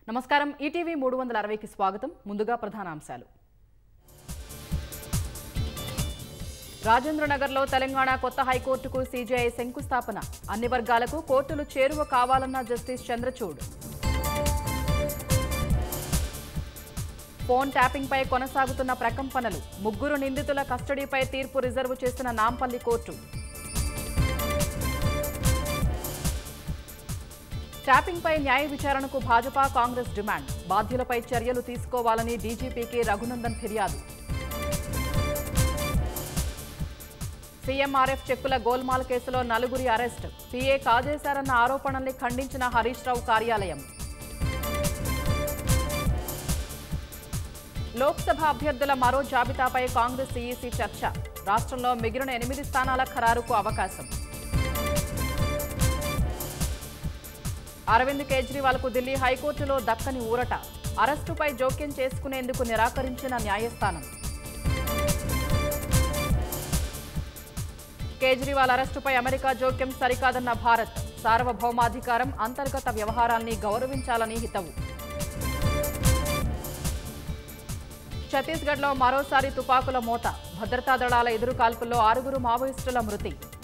నమస్కారం ఈటీవీ మూడు వందల అరవైకి స్వాగతం ముందుగా ప్రధానాంశాలు రాజేంద్రనగర్లో తెలంగాణ కొత్త హైకోర్టుకు సీజీఐ శంకుస్థాపన అన్ని వర్గాలకు కోర్టులు చేరువ కావాలన్న జస్టిస్ చంద్రచూడ్ ఫోన్ ట్యాపింగ్పై కొనసాగుతున్న ప్రకంపనలు ముగ్గురు నిందితుల కస్టడీపై తీర్పు రిజర్వ్ చేసిన నాంపల్లి కోర్టు ట్యాపింగ్పై న్యాయ విచారణకు భాజపా కాంగ్రెస్ డిమాండ్ బాధ్యులపై చర్యలు తీసుకోవాలని డీజీపీకి రఘునందన్ ఫిర్యాదు సీఎంఆర్ఎఫ్ చెక్కుల గోల్మాల్ కేసులో నలుగురి అరెస్ట్ పీఏ కాజేశారన్న ఆరోపణల్ని ఖండించిన హరీష్ రావు కార్యాలయం లోక్సభ అభ్యర్థుల మరో జాబితాపై కాంగ్రెస్ ఈసీ చర్చ రాష్ట్రంలో మిగిలిన ఎనిమిది స్థానాల ఖరారుకు అవకాశం అరవింద్ కేజ్రీవాల్ కు ఢిల్లీ హైకోర్టులో దక్కని ఊరట అరెస్టుపై జోక్యం చేసుకునేందుకు నిరాకరించిన న్యాయస్థానం కేజ్రీవాల్ అరెస్టుపై అమెరికా జోక్యం సరికాదన్న భారత్ సార్వభౌమాధికారం అంతర్గత వ్యవహారాల్ని గౌరవించాలని హితవు ఛత్తీస్గఢ్లో మరోసారి తుపాకుల మోత భద్రతా దళాల ఎదురుకాల్పుల్లో ఆరుగురు మావోయిస్టుల మృతి